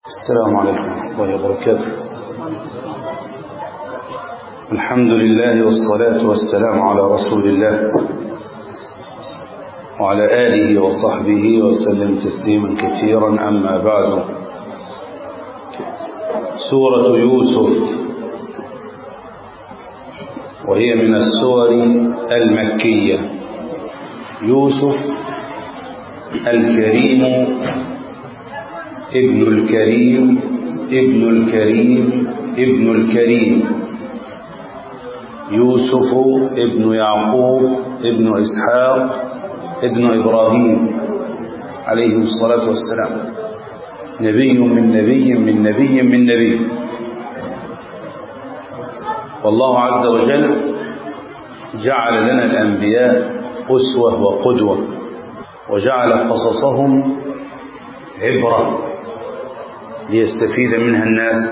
السلام عليكم ورحمة الله وبركاته الحمد لله والصلاة والسلام على رسول الله وعلى آله وصحبه وسلم تسليما كثيرا أما بعد سورة يوسف وهي من السور المكية يوسف الكريم ابن الكريم ابن الكريم ابن الكريم يوسف ابن يعقوب ابن إسحاق ابن إبراهيم عليه الصلاة والسلام نبي من نبي من نبي من نبي والله عز وجل جعل لنا الأنبياء أسوة وقدوة وجعل قصصهم عبرة ليستفيد منها الناس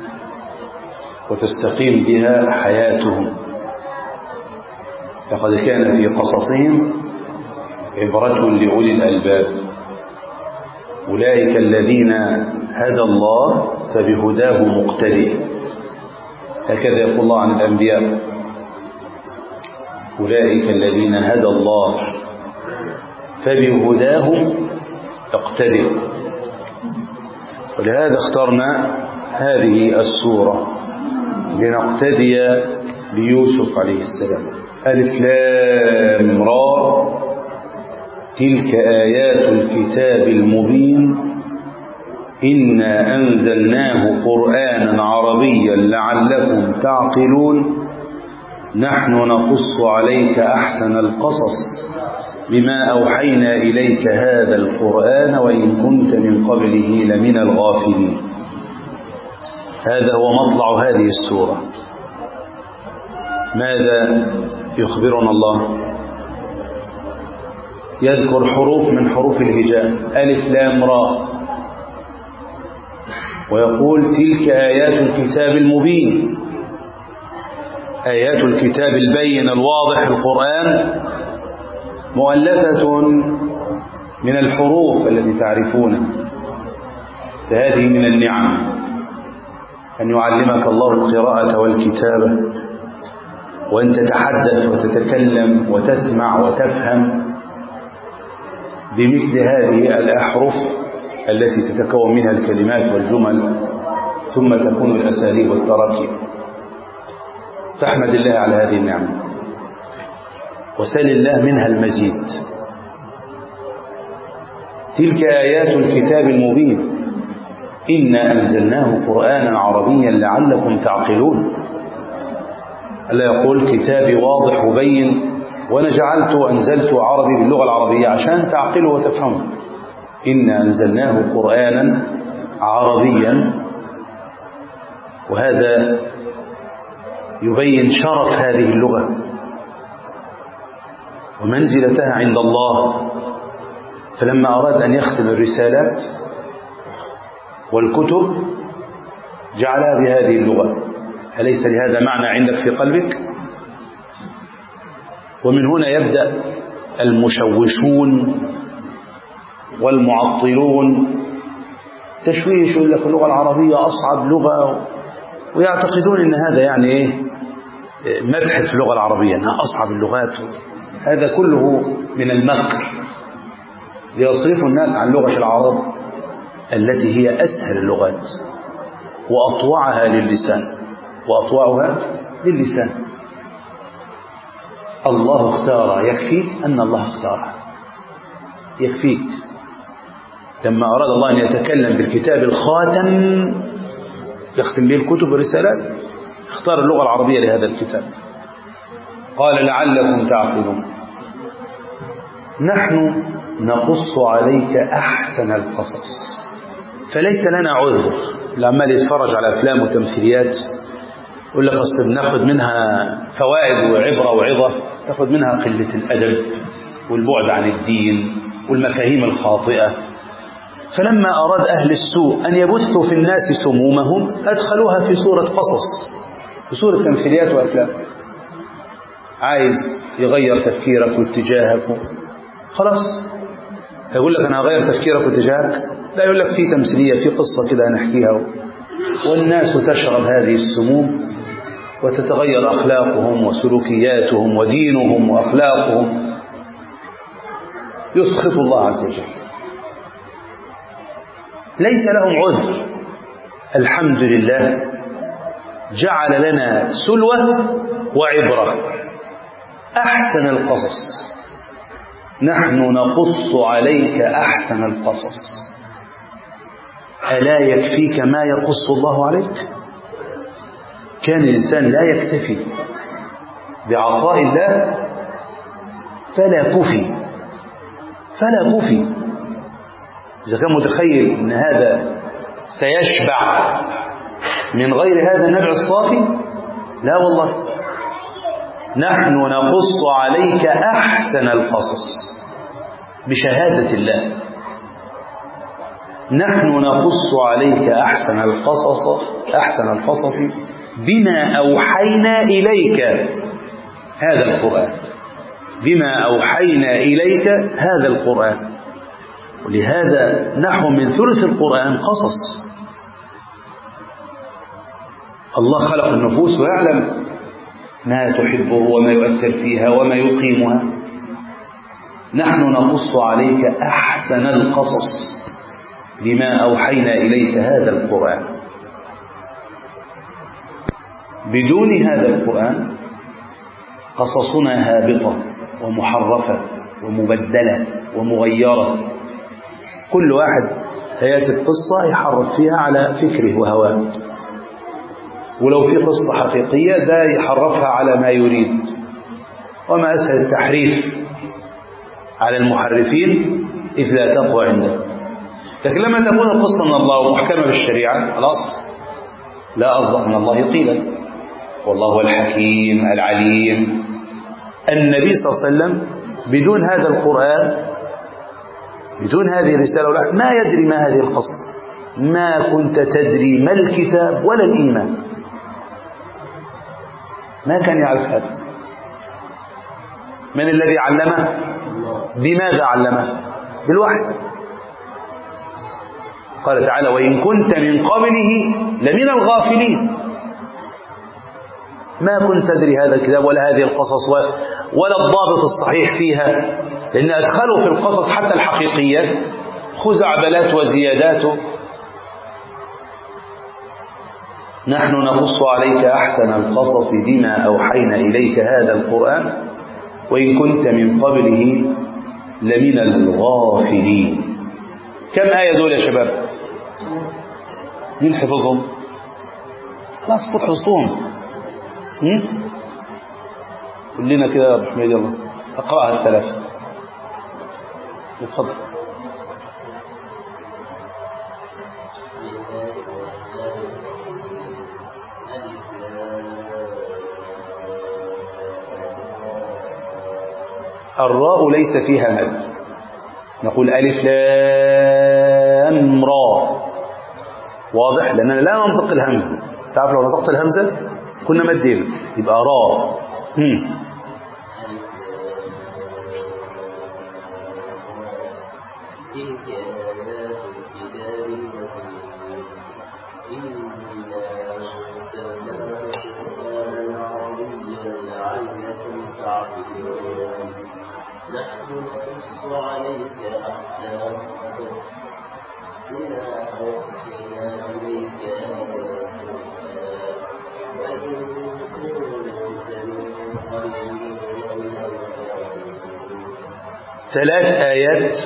وتستقيم بها حياتهم لقد كان في قصصهم عبرة لأولي الألباب أولئك الذين هدى الله فبهداه مقتدئ هكذا يقول الله عن الأنبياء أولئك الذين هدى الله فبهداه اقتدئ ولهذا اخترنا هذه السورة لنقتدي بيوسف عليه السلام ألف لام را تلك آيات الكتاب المبين إنا أنزلناه قرآنا عربيا لعلكم تعقلون نحن نقص عليك أحسن القصص بما أوحينا إليك هذا القرآن وإن كنت من قبله لمن الغافلين هذا هو مطلع هذه السورة ماذا يخبرنا الله يذكر حروف من حروف الهجاء ألف لام را ويقول تلك آيات الكتاب المبين آيات الكتاب البين الواضح القرآن مؤلفة من الحروف التي تعرفونها فهذه من النعم أن يعلمك الله القراءة والكتابة وأن تتحدث وتتكلم وتسمع وتفهم بمثل هذه الأحرف التي تتكون منها الكلمات والجمل ثم تكون الأساليب والتراكيب فاحمد الله على هذه النعمة وسل الله منها المزيد تلك آيات الكتاب المبين إنا أنزلناه قرآنا عربيا لعلكم تعقلون ألا يقول كتابي واضح وبين وأنا جعلت وأنزلت عربي باللغة العربية عشان تعقلوا وتفهموا إنا أنزلناه قرآنا عربيا وهذا يبين شرف هذه اللغة ومنزلتها عند الله فلما أراد أن يختم الرسالات والكتب جعلها بهذه اللغة أليس لهذا معنى عندك في قلبك ومن هنا يبدأ المشوشون والمعطلون تشويش يقول لك اللغة العربية أصعب لغة ويعتقدون أن هذا يعني إيه مدح في اللغة العربية أنها أصعب اللغات هذا كله من المكر ليصرفوا الناس عن لغة العرب التي هي أسهل اللغات وأطوعها للسان وأطوعها للسان الله اختار يكفيك أن الله اختارها يكفيك لما أراد الله أن يتكلم بالكتاب الخاتم يختم به الكتب والرسالات اختار اللغة العربية لهذا الكتاب قال لعلكم تعقلون نحن نقص عليك أحسن القصص فليس لنا عذر لعمال يتفرج على أفلام وتمثيليات يقول لك أصل بناخد منها فوائد وعبرة وعظة تاخد منها قلة الأدب والبعد عن الدين والمفاهيم الخاطئة فلما أراد أهل السوء أن يبثوا في الناس سمومهم أدخلوها في سورة قصص في سورة تمثيليات وأفلام عايز يغير تفكيرك واتجاهك خلاص هيقول لك أنا هغير تفكيرك واتجاهك لا يقول لك في تمثيلية في قصة كده هنحكيها والناس تشرب هذه السموم وتتغير أخلاقهم وسلوكياتهم ودينهم وأخلاقهم يسخط الله عز وجل ليس لهم عذر الحمد لله جعل لنا سلوة وعبرة أحسن القصص نحن نقص عليك أحسن القصص ألا يكفيك ما يقص الله عليك كان الإنسان لا يكتفي بعطاء الله فلا كفي فلا كفي إذا كان متخيل أن هذا سيشبع من غير هذا النبع الصافي لا والله نحن نقص عليك أحسن القصص بشهادة الله نحن نقص عليك أحسن القصص أحسن القصص بما أوحينا إليك هذا القرآن بما أوحينا إليك هذا القرآن ولهذا نحو من ثلث القرآن قصص الله خلق النفوس ويعلم ما تحبه وما يؤثر فيها وما يقيمها نحن نقص عليك أحسن القصص بما أوحينا إليك هذا القرآن بدون هذا القرآن قصصنا هابطة ومحرفة ومبدلة ومغيرة كل واحد تأتي القصة يحرف فيها على فكره وهواه ولو في قصة حقيقية ده يحرفها على ما يريد وما أسهل التحريف على المحرفين إذ لا تقوى عنده لكن لما تكون القصة من الله ومحكمة بالشريعة خلاص لا أصدق من الله قيلا والله هو الحكيم العليم النبي صلى الله عليه وسلم بدون هذا القرآن بدون هذه الرسالة ما يدري ما هذه القصص ما كنت تدري ما الكتاب ولا الإيمان ما كان يعرف هذا من الذي علمه بماذا علمه بالوحي قال تعالى وإن كنت من قبله لمن الغافلين ما كنت تدري هذا الكتاب ولا هذه القصص ولا الضابط الصحيح فيها لأن أدخلوا في القصص حتى الحقيقية خزعبلات وزيادات نحن نقص عليك أحسن القصص بما أوحينا إليك هذا القرآن وإن كنت من قبله لمن الغافلين كم آية دول يا شباب مين حفظهم خلاص فوت حفظتهم قول لنا كده يا ابو حميد يلا اقراها الثلاثه اتفضل الراء ليس فيها مد نقول ألف لام را واضح لأننا لا ننطق الهمزة تعرف لو نطقت الهمزة كنا مدين يبقى را هم. ثلاث آيات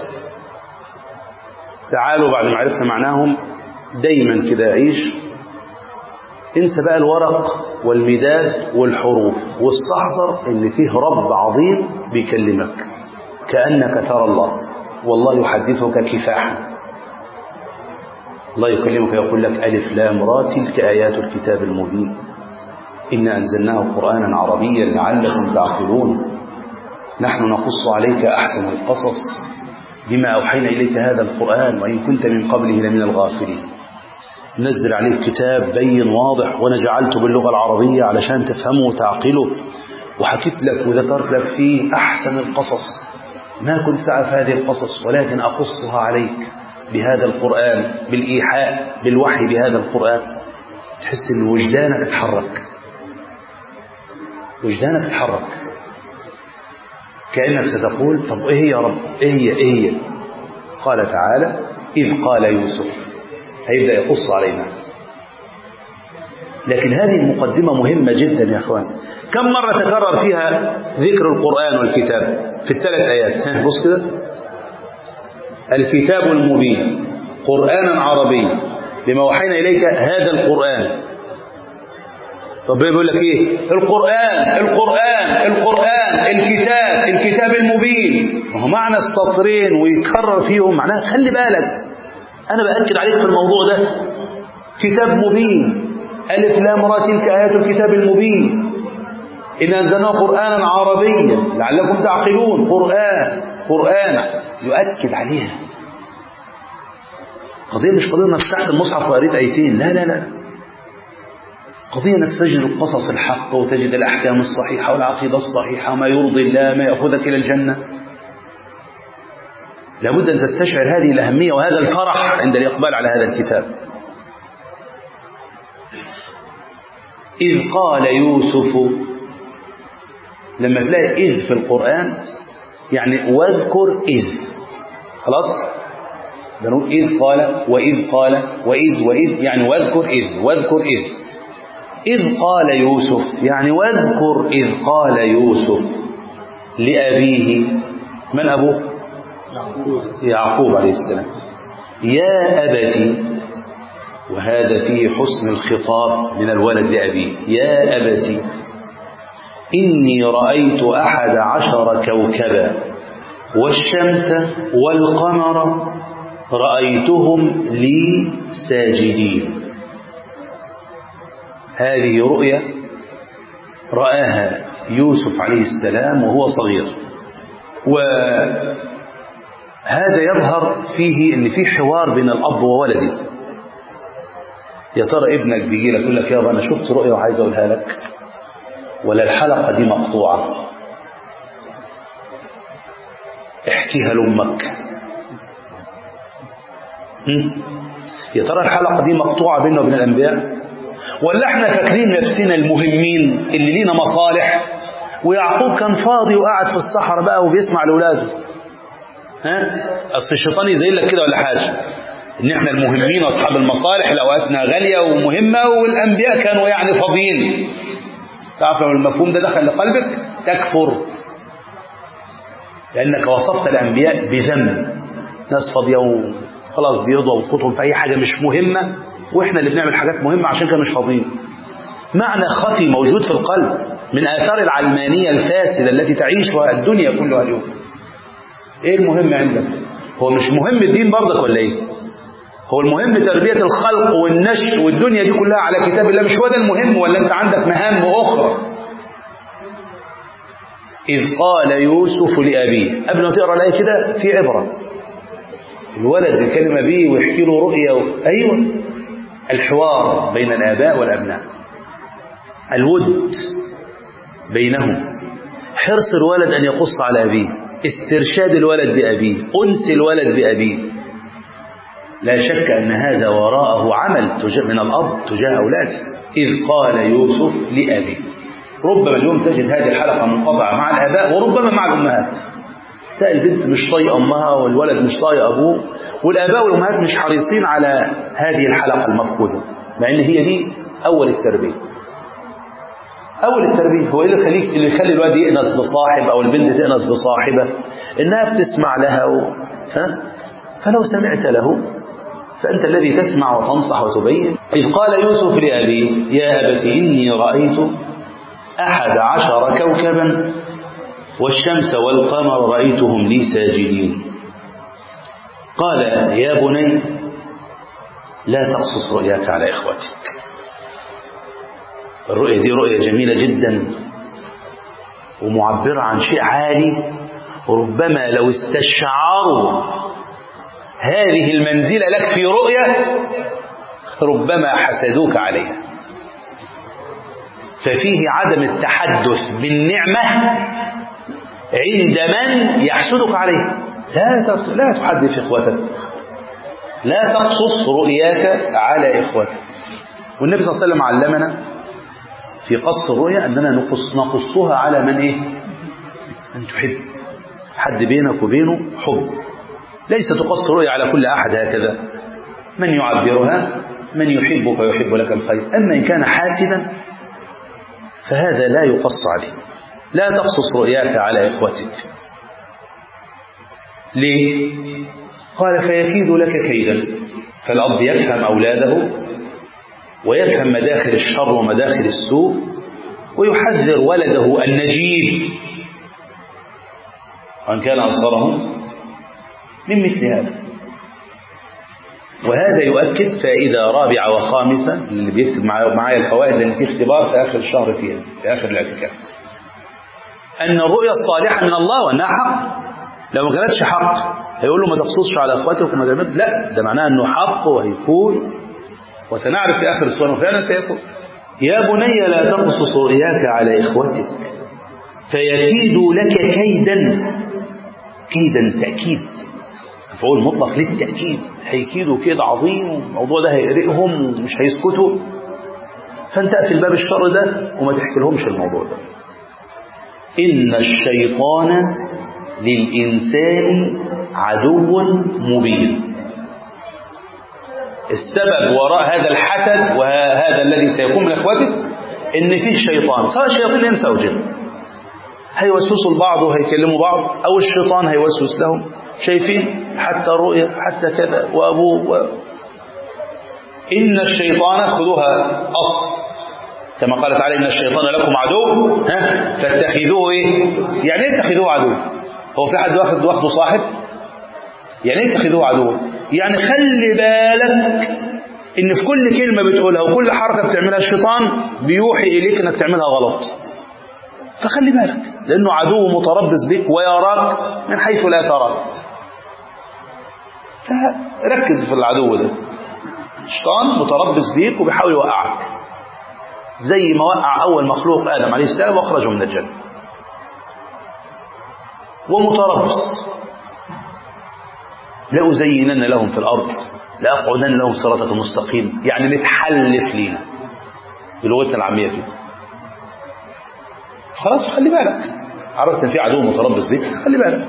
تعالوا بعد ما عرفنا معناهم دايما كده عيش انسى بقى الورق والمداد والحروف واستحضر ان فيه رب عظيم بيكلمك كأنك ترى الله والله يحدثك كفاحا الله يكلمك يقول لك ألف لام را تلك آيات الكتاب المبين إنا أنزلناه قرآنا عربيا لعلكم تعقلون نحن نقص عليك أحسن القصص بما أوحينا إليك هذا القرآن وإن كنت من قبله لمن الغافلين نزل عليك كتاب بين واضح وأنا جعلته باللغة العربية علشان تفهمه وتعقله وحكيت لك وذكرت لك فيه أحسن القصص ما كنت تعرف هذه القصص ولكن أقصها عليك بهذا القرآن بالإيحاء بالوحي بهذا القرآن تحس ان وجدانك اتحرك وجدانك اتحرك كأنك ستقول طب ايه هي يا رب ايه هي ايه هي قال تعالى إذ قال يوسف هيبدأ يقص علينا لكن هذه المقدمة مهمة جدا يا أخوان كم مرة تكرر فيها ذكر القرآن والكتاب في الثلاث آيات ها بص كده الكتاب المبين قرآنا عربيا لما وحينا إليك هذا القرآن طب بيقول لك ايه القرآن القرآن القرآن الكتاب الكتاب المبين ما هو معنى السطرين ويكرر فيهم معناها خلي بالك انا بأكد عليك في الموضوع ده كتاب مبين ألف لام را تلك آيات الكتاب المبين إن أنزلناه قرآنا عربيا لعلكم تعقلون قرآن قرآن يؤكد عليها قضية مش قضية انك فتحت المصحف وقريت آيتين لا لا لا قضية انك تجد القصص الحق وتجد الأحكام الصحيحة والعقيدة الصحيحة وما يرضي الله ما يأخذك إلى الجنة لابد أن تستشعر هذه الأهمية وهذا الفرح عند الإقبال على هذا الكتاب إذ قال يوسف لما تلاقي إذ في القرآن يعني واذكر إذ خلاص بنقول إذ قال وإذ قال وإذ وإذ يعني واذكر إذ واذكر إذ إذ قال يوسف يعني واذكر إذ قال يوسف لأبيه من أبوه يعقوب عليه السلام يا أبتي وهذا فيه حسن الخطاب من الولد لأبيه يا أبتي إني رأيت أحد عشر كوكبا والشمس والقمر رأيتهم لي ساجدين هذه رؤية رآها يوسف عليه السلام وهو صغير وهذا يظهر فيه ان في حوار بين الاب وولده يا ترى ابنك بيجي لك يقول لك يابا انا شفت رؤيه وعايز اقولها لك ولا الحلقه دي مقطوعه احكيها لامك يا ترى الحلقه دي مقطوعه بيننا وبين الانبياء ولا احنا فاكرين نفسنا المهمين اللي لينا مصالح ويعقوب كان فاضي وقاعد في الصحراء بقى وبيسمع لاولاده ها اصل الشيطان يزين لك كده ولا حاجه ان احنا المهمين اصحاب المصالح اللي اوقاتنا غاليه ومهمه والانبياء كانوا يعني فاضيين تعرف لو المفهوم ده دخل لقلبك تكفر لانك وصفت الانبياء بذنب ناس فاضيه وخلاص بيضوا وقوتهم في اي حاجه مش مهمه واحنا اللي بنعمل حاجات مهمه عشان كده مش فاضيين معنى خفي موجود في القلب من آثار العلمانية الفاسدة التي تعيشها الدنيا كلها اليوم ايه المهم عندك هو مش مهم الدين برضك ولا ايه هو المهم تربية الخلق والنشء والدنيا دي كلها على كتاب الله مش هو ده المهم ولا انت عندك مهام أخرى إذ قال يوسف لأبيه قبل ما تقرأ الآية كده في عبرة الولد بيكلم أبيه ويحكي له رؤية و... أيوة الحوار بين الآباء والأبناء الود بينهم حرص الولد أن يقص على أبيه استرشاد الولد بأبيه أنس الولد بأبيه لا شك أن هذا وراءه عمل من الأب تجاه أولاده إذ قال يوسف لأبيه ربما اليوم تجد هذه الحلقة منقطعة مع الآباء وربما مع الأمهات تلاقي البنت مش طايقة أمها والولد مش طايق أبوه والآباء والأمهات مش حريصين على هذه الحلقة المفقودة مع أن هي دي أول التربية أول التربية هو اللي يخليك اللي يخلي الواد يأنس بصاحب أو البنت تأنس بصاحبة إنها بتسمع لها و... ها؟ فلو سمعت له فأنت الذي تسمع وتنصح وتبين إذ قال يوسف لأبيه يا أبت إني رأيت أحد عشر كوكبا والشمس والقمر رأيتهم لي ساجدين قال يا بني لا تقصص رؤياك على إخوتك الرؤية دي رؤية جميلة جدا ومعبرة عن شيء عالي وربما لو استشعروا هذه المنزلة لك في رؤية ربما حسدوك عليها ففيه عدم التحدث بالنعمة عند من يحسدك عليها لا لا تحدث إخوتك لا تقصص رؤياك على إخوتك والنبي صلى الله عليه وسلم علمنا في قص الرؤيا أننا نقص نقصها على من إيه من تحب حد بينك وبينه حب ليس تقص الرؤيا على كل أحد هكذا من يعبرها من يحبك ويحب لك الخير أما إن كان حاسدا فهذا لا يقص عليه لا تقصص رؤياك على إخوتك ليه؟ قال فيكيد لك كيدا فالأب يفهم أولاده ويفهم مداخل الشر ومداخل السوء ويحذر ولده النجيب وأن كان أبصرهم من مثل هذا وهذا يؤكد فائدة رابعة وخامسة اللي بيكتب معايا الفوائد لأن في اختبار في آخر الشهر فيها في آخر الاعتكاف أن الرؤيا الصالحة من الله وأنها حق لو ما كانتش حق هيقول له ما تقصصش على اخواتك وما تعمل لا ده معناه انه حق وهيكون وسنعرف في اخر السوره وفعلا سيكون يا بني لا تقصص رؤياك على اخوتك فيكيدوا لك كيدا كيدا تاكيد مفعول مطلق للتاكيد هيكيدوا كيد عظيم الموضوع ده هيقرقهم ومش هيسكتوا فانت اقفل باب الشر ده وما تحكي لهمش الموضوع ده ان الشيطان للإنسان عدو مبين السبب وراء هذا الحسد وهذا الذي سيكون من اخواتك ان فيه شيطان سواء شياطين انس او جن هيوسوسوا لبعض وهيكلموا بعض او الشيطان هيوسوس لهم شايفين حتى الرؤيا حتى كذا وابوه و... ان الشيطان خذوها اصل كما قال تعالى ان الشيطان لكم عدو ها فاتخذوه ايه يعني ايه اتخذوه عدو هو في حد واخد واخده صاحب يعني ايه اتخذوه عدو يعني خلي بالك ان في كل كلمة بتقولها وكل حركة بتعملها الشيطان بيوحي اليك انك تعملها غلط فخلي بالك لانه عدو متربص بك ويراك من حيث لا تراك فركز في العدو ده الشيطان متربص بيك وبيحاول يوقعك زي ما وقع اول مخلوق ادم عليه السلام واخرجه من الجنه ومتربص لأزينن لهم في الأرض لأقعدن لهم صراطك المستقيم يعني متحلف لينا بلغتنا العامية كده خلاص خلي بالك عرفت ان في عدو متربص بك خلي بالك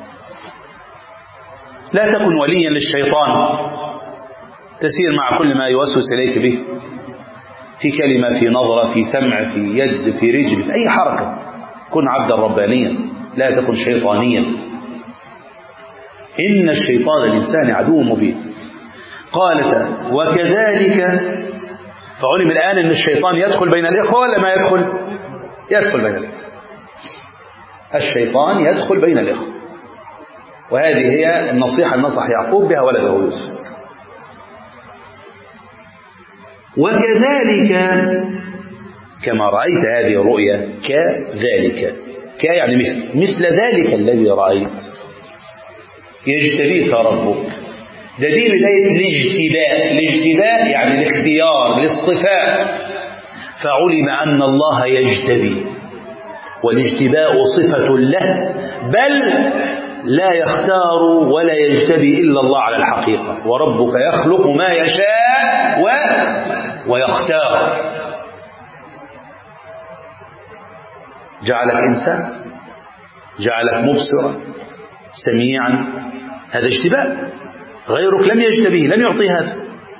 لا تكن وليا للشيطان تسير مع كل ما يوسوس إليك به في كلمة في نظرة في سمع في يد في رجل في أي حركة كن عبدا ربانيا لا تكن شيطانيا إن الشيطان الإنسان عدو مبين قالت وكذلك فعلم الآن أن الشيطان يدخل بين الإخوة ولا ما يدخل يدخل بين الإخوة الشيطان يدخل بين الإخوة وهذه هي النصيحة النصح يعقوب بها ولده يوسف وكذلك كما رأيت هذه الرؤيا كذلك ك يعني مثل مثل ذلك الذي رأيت يجتبيك ربك ده دي بداية الاجتباء الاجتباء يعني الاختيار الاصطفاء فعلم أن الله يجتبي والاجتباء صفة له بل لا يختار ولا يجتبي إلا الله على الحقيقة وربك يخلق ما يشاء و... ويختار جعلك إنسان جعلك مبصرا سميعا هذا اجتباء غيرك لم يجتبيه لم يعطي هذا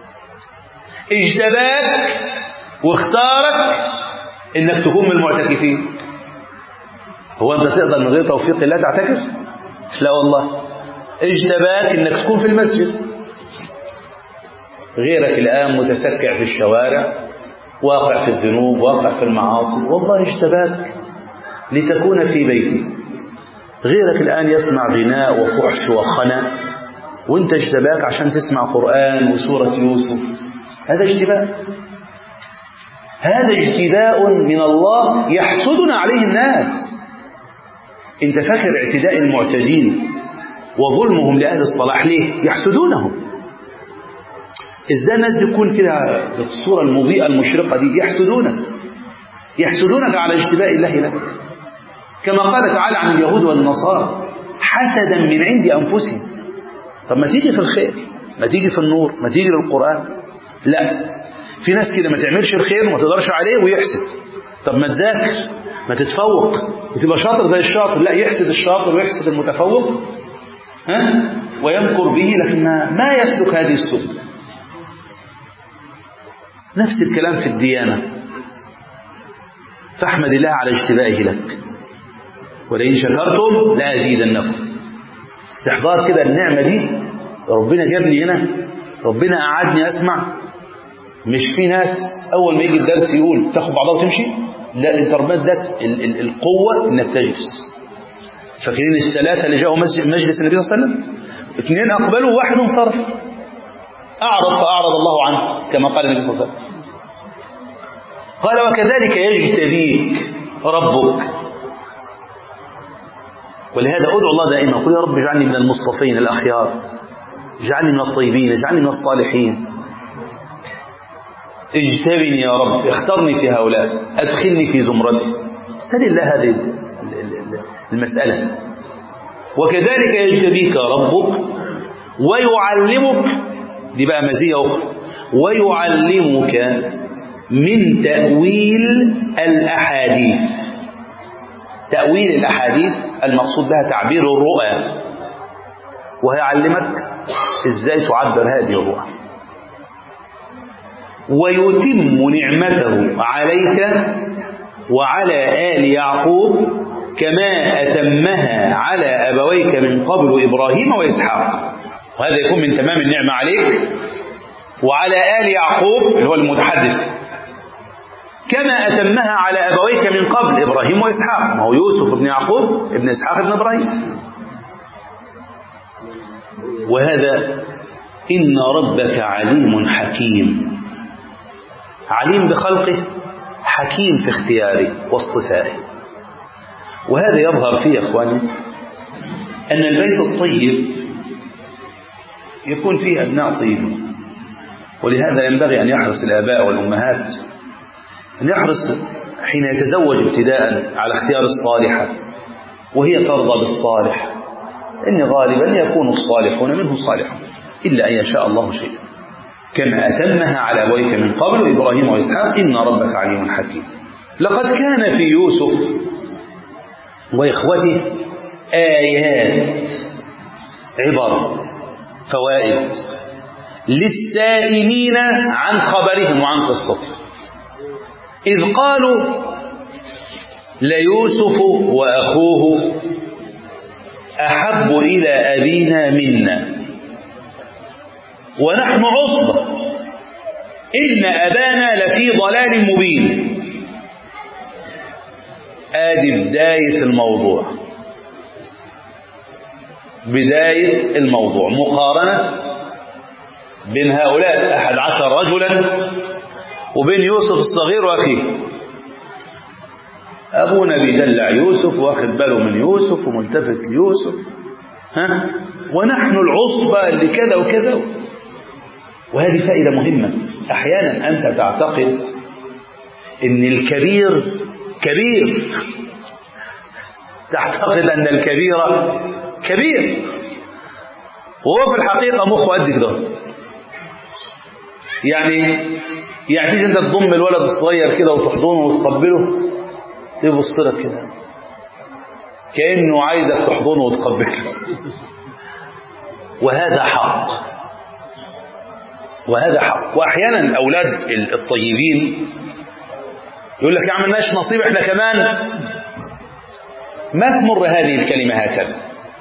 اجتباك واختارك انك تكون من المعتكفين هو انت تقدر من غير توفيق الله تعتكف لا والله اجتباك انك تكون في المسجد غيرك الان متسكع في الشوارع واقع في الذنوب واقع في المعاصي والله اجتباك لتكون في بيتي غيرك الآن يسمع غناء وفحش وخنا وانت اجتباك عشان تسمع قرآن وسورة يوسف هذا اجتباء هذا اجتباء من الله يحسدنا عليه الناس انت فاكر اعتداء المعتدين وظلمهم لأهل الصلاح ليه يحسدونهم ازاي الناس يكون كده بالصورة المضيئة المشرقة دي يحسدونك يحسدونك على اجتباء الله لك كما قال تعالى عن اليهود والنصارى حسدا من عند أنفسهم طب ما تيجي في الخير ما تيجي في النور ما تيجي للقرآن لا في ناس كده ما تعملش الخير وما تقدرش عليه ويحسد طب ما تذاكر ما تتفوق وتبقى شاطر زي الشاطر لا يحسد الشاطر ويحسد المتفوق ها ويمكر به لكن ما يسلك هذه السبل نفس الكلام في الديانة فاحمد الله على اجتبائه لك ولئن شكرتم لأزيدنكم استحضار كده النعمة دي ربنا جابني هنا ربنا قعدني أسمع مش في ناس أول ما يجي الدرس يقول تاخد بعضها وتمشي لا انت ربنا اداك القوة انك تجلس فاكرين الثلاثة اللي جاءوا مجلس النبي صلى الله عليه وسلم اثنين أقبلوا وواحد انصرف أعرض فأعرض الله عنه كما قال النبي صلى الله عليه وسلم قال وكذلك يجتبيك ربك ولهذا أدعو الله دائما قل يا رب اجعلني من المصطفين الأخيار اجعلني من الطيبين اجعلني من الصالحين اجتبني يا رب اخترني في هؤلاء أدخلني في زمرتي سل الله هذه المسألة وكذلك يجتبيك ربك ويعلمك دي بقى مزية أخرى ويعلمك من تأويل الأحاديث تأويل الأحاديث المقصود بها تعبير الرؤى وهيعلمك إزاي تعبر هذه الرؤى ويتم نعمته عليك وعلى آل يعقوب كما أتمها على أبويك من قبل إبراهيم وإسحاق وهذا يكون من تمام النعمة عليك وعلى آل يعقوب اللي هو المتحدث كما أتمها على أبويك من قبل إبراهيم وإسحاق ما هو يوسف ابن يعقوب ابن إسحاق ابن إبراهيم وهذا إن ربك عليم حكيم عليم بخلقه حكيم في اختياره واصطفائه وهذا يظهر فيه يا اخواني أن البيت الطيب يكون فيه أبناء طيبين ولهذا ينبغي أن يحرص الآباء والأمهات أن يحرص حين يتزوج ابتداء على اختيار الصالحة وهي ترضى بالصالح إن غالبا يكون الصالحون منهم صالحون إلا أن يشاء الله شيئا كما أتمها على أبويك من قبل إبراهيم وإسحاق إن ربك عليم حكيم لقد كان في يوسف وإخوته آيات عبر فوائد للسائلين عن خبرهم وعن قصتهم إذ قالوا ليوسف وأخوه أحب إلى أبينا منا ونحن عصبة إن أبانا لفي ضلال مبين آدي بداية الموضوع بداية الموضوع مقارنة بين هؤلاء أحد عشر رجلا وبين يوسف الصغير وأخيه أبونا بيدلع يوسف واخد باله من يوسف وملتفت ليوسف ها ونحن العصبة اللي كذا وكذا وهذه فائدة مهمة أحيانا أنت تعتقد أن الكبير كبير تعتقد أن الكبير كبير وهو في الحقيقة مخه قد كده يعني يعني انت تضم الولد الصغير كده وتحضنه وتقبله يبص لك كده كأنه عايزك تحضنه وتقبله وهذا حق وهذا حق واحيانا الاولاد الطيبين يقول لك يا عم مالناش نصيب احنا كمان ما تمر هذه الكلمه هكذا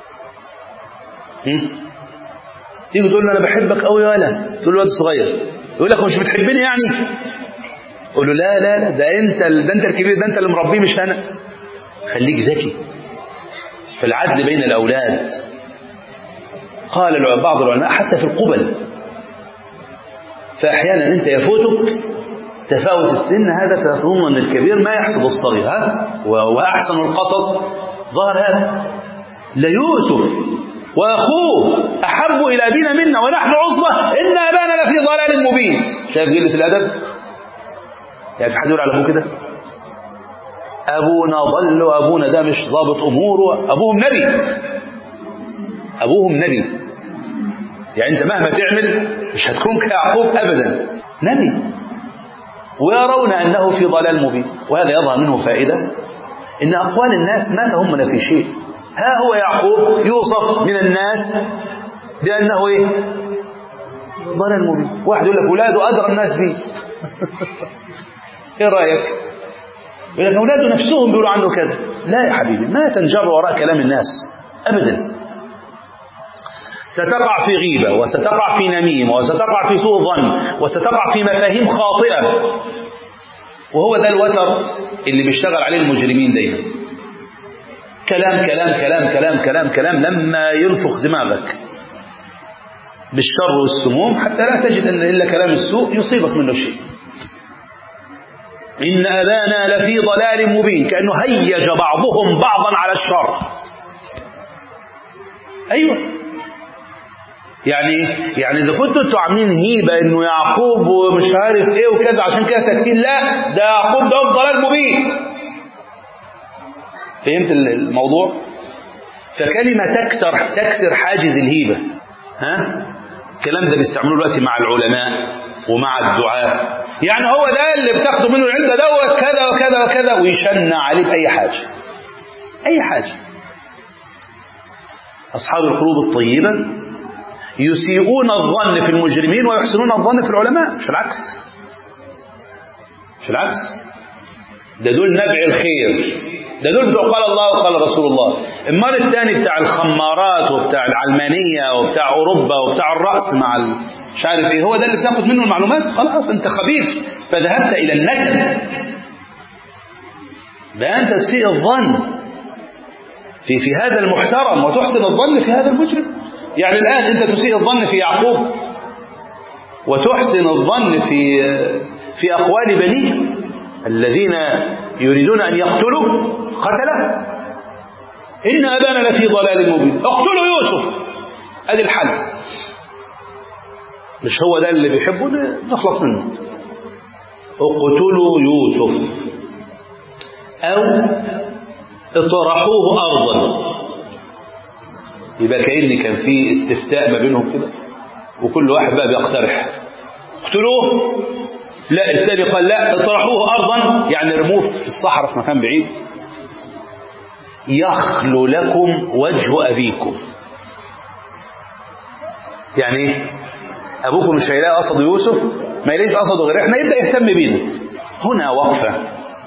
تيجي تقول له انا بحبك قوي يا ولد تقول له واد صغير يقول لك مش بتحبني يعني قول له لا لا لا ده انت ده انت الكبير ده انت اللي مربيه مش انا خليك ذكي في العدل بين الاولاد قال بعض العلماء حتى في القبل فاحيانا انت يفوتك تفاوت السن هذا فتظن ان الكبير ما يحسب الصغير ها واحسن القصص ظهر هذا ليوسف واخوه احب الى ابينا منا ونحن عصبه ان ابانا لفي ضلال مبين شايف قله الادب يعني في حد يقول على ابوه كده ابونا ضل وابونا ده مش ضابط اموره ابوهم نبي ابوهم نبي يعني أنت مهما تعمل مش هتكون كيعقوب أبدا نبي ويرون أنه في ضلال مبين وهذا يظهر منه فائدة إن أقوال الناس ما تهمنا في شيء ها هو يعقوب يوصف من الناس بأنه إيه ضلال مبين واحد يقول لك ولاده أدرى الناس بيه إيه رأيك يقول لك أولاده نفسهم بيقولوا عنه كذا لا يا حبيبي ما تنجر وراء كلام الناس أبدا ستقع في غيبة وستقع في نميمة وستقع في سوء ظن وستقع في مفاهيم خاطئة وهو ده الوتر اللي بيشتغل عليه المجرمين دايما كلام كلام كلام كلام كلام كلام لما ينفخ دماغك بالشر والسموم حتى لا تجد أن إلا كلام السوء يصيبك منه شيء إن أبانا لفي ضلال مبين كأنه هيج بعضهم بعضا على الشر أيوة يعني يعني إذا كنتوا انتوا عاملين هيبة إنه يعقوب ومش عارف إيه وكذا عشان كده ساكتين لا ده يعقوب ده في ضلال مبين فهمت الموضوع؟ فكلمة تكسر تكسر حاجز الهيبة ها؟ الكلام ده بيستعملوه دلوقتي مع العلماء ومع الدعاء يعني هو ده اللي بتاخده منه العلم ده دوت كذا وكذا وكذا ويشنع عليه بأي حاجة أي حاجة أصحاب القلوب الطيبة يسيئون الظن في المجرمين ويحسنون الظن في العلماء مش العكس مش العكس ده دول نبع الخير ده دول بتوع قال الله وقال رسول الله امال الثاني بتاع الخمارات وبتاع العلمانية وبتاع أوروبا وبتاع الرأس مع ال... مش عارف ايه هو ده اللي بتاخد منه المعلومات خلاص انت خبيث فذهبت الى النكد ده انت تسيء الظن في في هذا المحترم وتحسن الظن في هذا المجرم يعني الان انت تسيء الظن في يعقوب وتحسن الظن في في اقوال بنيه الذين يريدون ان يقتلوا قتله ان ابانا لفي ضلال مبين اقتلوا يوسف ادي الحل مش هو ده اللي بيحبه نخلص منه اقتلوا يوسف او اطرحوه ارضا يبقى كأن كان في استفتاء ما بينهم كده وكل واحد بقى بيقترح اقتلوه لا الثاني قال لا اطرحوه ارضا يعني رموه في الصحراء في مكان بعيد يخلو لكم وجه ابيكم يعني ايه أبوكم مش هيلاقي قصد يوسف ما يلاقيش قصده غير احنا يبدأ يهتم بينا هنا وقفة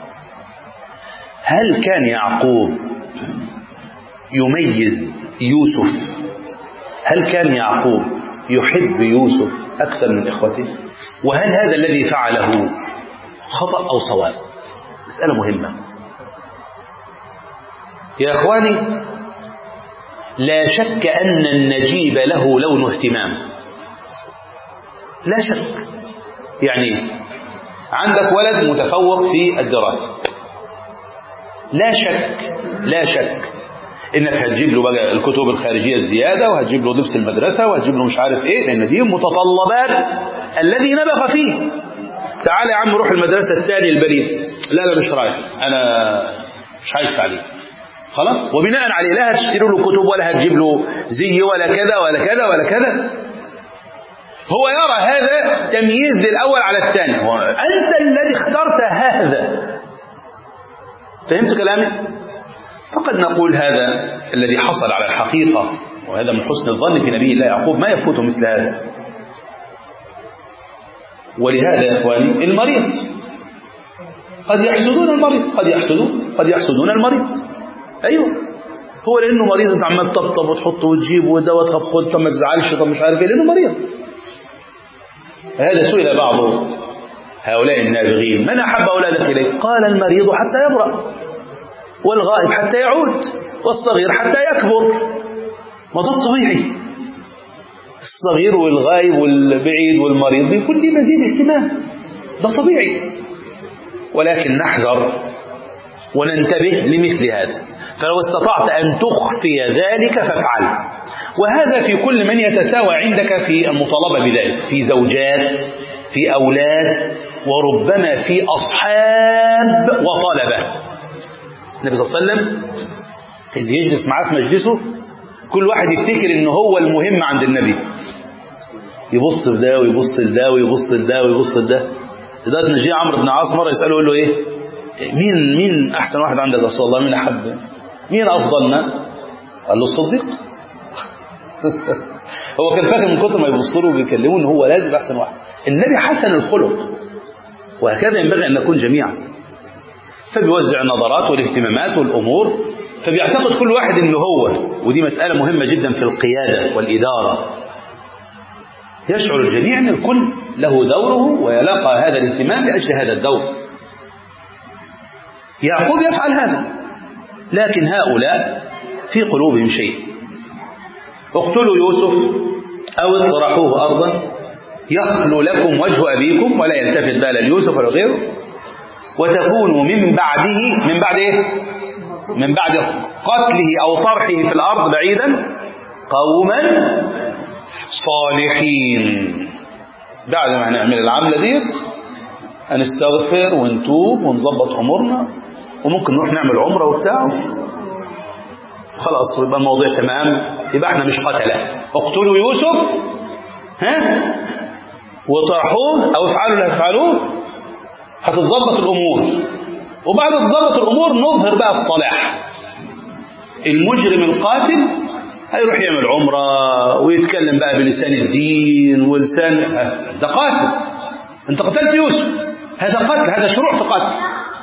هل كان يعقوب يميز يوسف هل كان يعقوب يحب يوسف أكثر من إخوته وهل هذا الذي فعله خطأ أو صواب مسألة مهمة يا إخواني لا شك أن النجيب له لون اهتمام لا شك يعني عندك ولد متفوق في الدراسة لا شك لا شك انك هتجيب له بقى الكتب الخارجية الزيادة وهتجيب له لبس المدرسة وهتجيب له مش عارف ايه لان دي متطلبات الذي نبغ فيه تعال يا عم روح المدرسة الثانية البريد لا لا مش رايح انا مش عايز تعليم خلاص وبناء عليه لا هتشتري له كتب ولا هتجيب له زي ولا كذا ولا كذا ولا كذا هو يرى هذا تمييز للأول على الثاني أنت الذي اخترت هذا فهمت كلامي؟ فقد نقول هذا الذي حصل على الحقيقة وهذا من حسن الظن في نبي الله يعقوب ما يفوت مثل هذا ولهذا يا إخواني المريض قد يحسدون المريض قد يحسدون قد يحسدون المريض أيوه هو لأنه مريض أنت عمال تطبطب وتحط وتجيب ودواء طب خد طب ما تزعلش طب مش عارف ايه لأنه مريض هذا سئل بعض هؤلاء النابغين من أحب أولادك إليك قال المريض حتى يبرأ والغائب حتى يعود والصغير حتى يكبر ما ده الطبيعي الصغير والغائب والبعيد والمريض بيكون لي مزيد اهتمام ده طبيعي ولكن نحذر وننتبه لمثل هذا فلو استطعت أن تخفي ذلك فافعل وهذا في كل من يتساوى عندك في المطالبة بذلك في زوجات في أولاد وربما في أصحاب وطلبة النبي صلى الله عليه وسلم اللي يجلس معاه في مجلسه كل واحد يفتكر ان هو المهم عند النبي يبص لده ويبص لده ويبص لده ويبص لده لدرجه ان جه عمرو بن عاص مره يساله يقول له ايه مين مين احسن واحد عندك يا رسول الله مين احب مين افضلنا قال له الصديق هو كان فاكر من كتر ما يبصوا له وبيكلموه ان هو لازم احسن واحد النبي حسن الخلق وهكذا ينبغي ان نكون جميعا فبيوزع النظرات والاهتمامات والامور فبيعتقد كل واحد انه هو ودي مساله مهمه جدا في القياده والاداره يشعر الجميع ان الكل له دوره ويلقى هذا الاهتمام لاجل هذا الدور يعقوب يفعل هذا لكن هؤلاء في قلوبهم شيء اقتلوا يوسف او اطرحوه ارضا يخلو لكم وجه ابيكم ولا يلتفت بال ليوسف ولا غيره وتكونوا من بعده من بعد ايه من بعد قتله او طرحه في الارض بعيدا قوما صالحين بعد ما هنعمل العمله ديت هنستغفر ونتوب ونظبط امورنا وممكن نروح نعمل عمره وبتاع خلاص يبقى الموضوع تمام يبقى احنا مش قتله اقتلوا يوسف ها وطرحوه او افعلوا اللي هتفعلوه هتتظبط الامور وبعد ما تظبط الامور نظهر بقى الصلاح المجرم القاتل هيروح يعمل عمره ويتكلم بقى بلسان الدين ولسان ده قاتل انت قتلت يوسف هذا قتل هذا شروع في قتل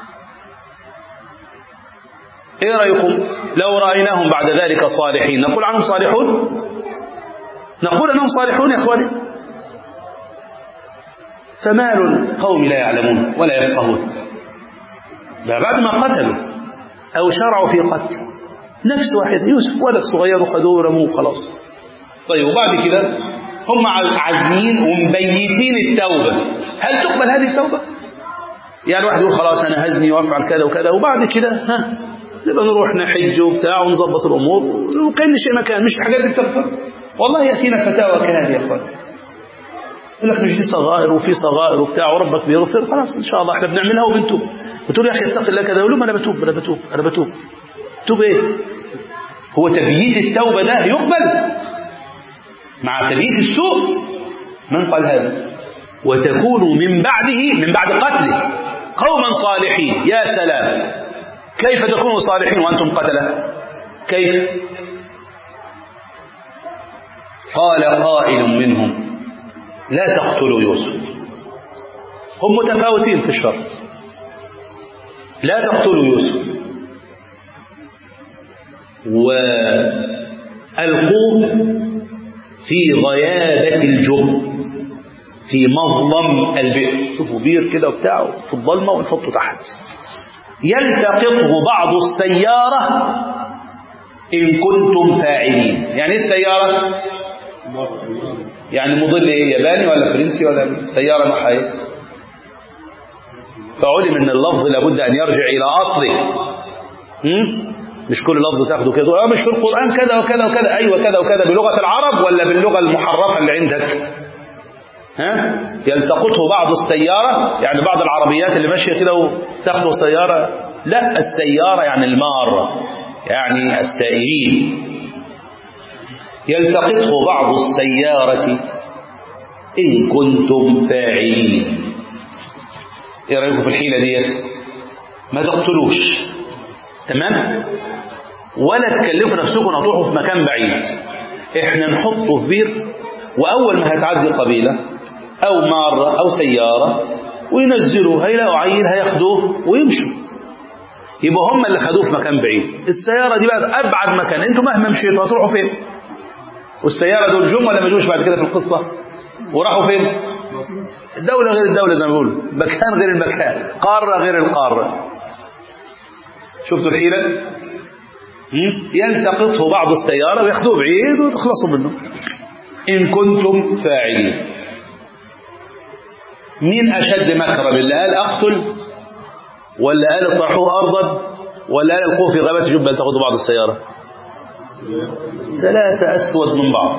ايه رايكم لو رايناهم بعد ذلك صالحين نقول عنهم صالحون نقول انهم صالحون يا اخواني فمال القوم لا يعلمون ولا يفقهون ده بعد ما قتلوا او شرعوا في قتل نفس واحد يوسف ولد صغير وخذوه ورموه خلاص طيب وبعد كده هم عازمين ومبيتين التوبه هل تقبل هذه التوبه يعني واحد يقول خلاص انا هزني وافعل كذا وكذا وبعد كده ها نبقى نروح نحج وبتاع ونظبط الامور وكان شيء مكان مش الحاجات دي بتغفر والله ياتينا فتاوى كهذه يا اخوان يقول لك مش في صغائر وفي صغائر وبتاع وربك بيغفر خلاص ان شاء الله احنا بنعملها وبنتوب بتقول يا اخي اتق الله كذا يقول لهم انا بتوب انا بتوب انا بتوب توب ايه هو تبييت التوبه ده يقبل مع تبييت السوء من قال هذا وتكونوا من بعده من بعد قتله قوما صالحين يا سلام كيف تكونوا صالحين وانتم قتله كيف قال قائل منهم لا تقتلوا يوسف هم متفاوتين في الشر لا تقتلوا يوسف وألقوه في غيابة الجب في مظلم البئر شوفوا بير كده وبتاع في الظلمة ونحطه تحت يلتقطه بعض السيارة إن كنتم فاعلين يعني ايه السيارة يعني مضل ايه ياباني ولا فرنسي ولا سيارة نوعها ايه فعلم ان اللفظ لابد ان يرجع الى اصله هم؟ مش كل لفظ تاخده كده اه مش في القرآن كذا وكذا وكذا ايوه كذا وكذا بلغة العرب ولا باللغة المحرفة اللي عندك ها يلتقطه بعض السيارة يعني بعض العربيات اللي ماشية كده وتاخده سيارة لا السيارة يعني المارة يعني السائرين يلتقطه بعض السيارة إن كنتم فاعلين ايه رأيكم في الحيلة ديت ما تقتلوش تمام ولا تكلفوا نفسكم هتروحوا في مكان بعيد احنا نحطه في بير واول ما هتعدي قبيلة او مارة او سيارة وينزلوا هيلاقوا عيل هياخدوه ويمشوا يبقى هم اللي خدوه في مكان بعيد السيارة دي بقى ابعد مكان انتوا مهما مشيتوا هتروحوا فين والسيارة دول جم ولا ما جوش بعد كده في القصة وراحوا فين الدولة غير الدولة زي ما بيقولوا مكان غير المكان قارة غير القارة شفتوا الحيلة يلتقطه بعض السيارة وياخدوه بعيد وتخلصوا منه إن كنتم فاعلين مين أشد مكرا باللي قال أقتل ولا قال اطرحوه أرضا ولا قال القوه في غابة جبل تاخدوا بعض السيارة ثلاثة أسود من بعض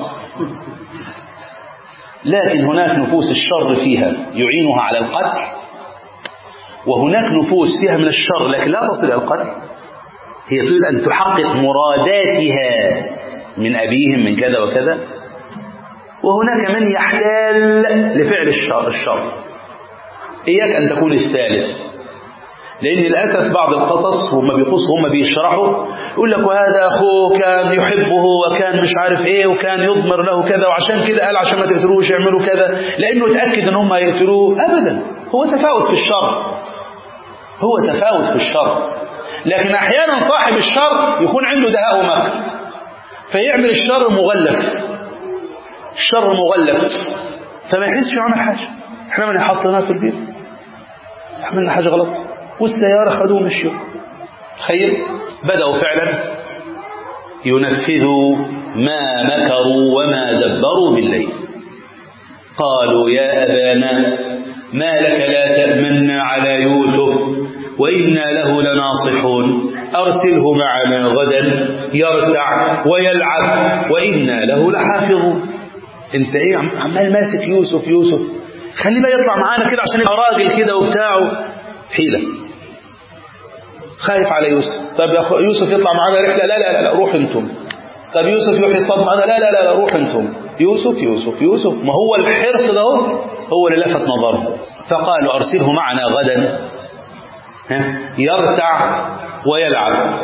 لكن هناك نفوس الشر فيها يعينها على القتل وهناك نفوس فيها من الشر لكن لا تصل إلى القتل هي تريد أن تحقق مراداتها من أبيهم من كذا وكذا وهناك من يحتال لفعل الشر, الشر إياك أن تكون الثالث لأن للأسف بعض القصص هم بيقصوا هم بيشرحوا يقول لك وهذا أخوه كان يحبه وكان مش عارف إيه وكان يضمر له كذا وعشان كده قال عشان ما تقتلوش يعملوا كذا لأنه اتأكد إن هم هيقتلوه أبدا هو تفاوت في الشر هو تفاوت في الشر لكن أحيانا صاحب الشر يكون عنده دهاء ومكر فيعمل الشر مغلف الشر مغلف فما يحسش يعمل حاجة احنا من حطيناه في البيت عملنا حاجة غلط والسيارة خدوه مشيوا تخيل بدأوا فعلا ينفذوا ما مكروا وما دبروا بالليل قالوا يا أبانا ما لك لا تأمنا على يوسف وإنا له لناصحون أرسله معنا غدا يرتع ويلعب وإنا له لحافظون انت ايه عمال ماسك يوسف يوسف خليه بقى يطلع معانا كده عشان يبقى راجل كده وبتاعه حيلة خايف على يوسف طب يا أخو يوسف يطلع معانا رحلة لا لا لا, لا روح انتم طب يوسف يروح يصطاد معانا لا لا لا لا روح انتم يوسف يوسف يوسف ما هو الحرص ده هو اللي لفت نظره فقالوا أرسله معنا غدا يرتع ويلعب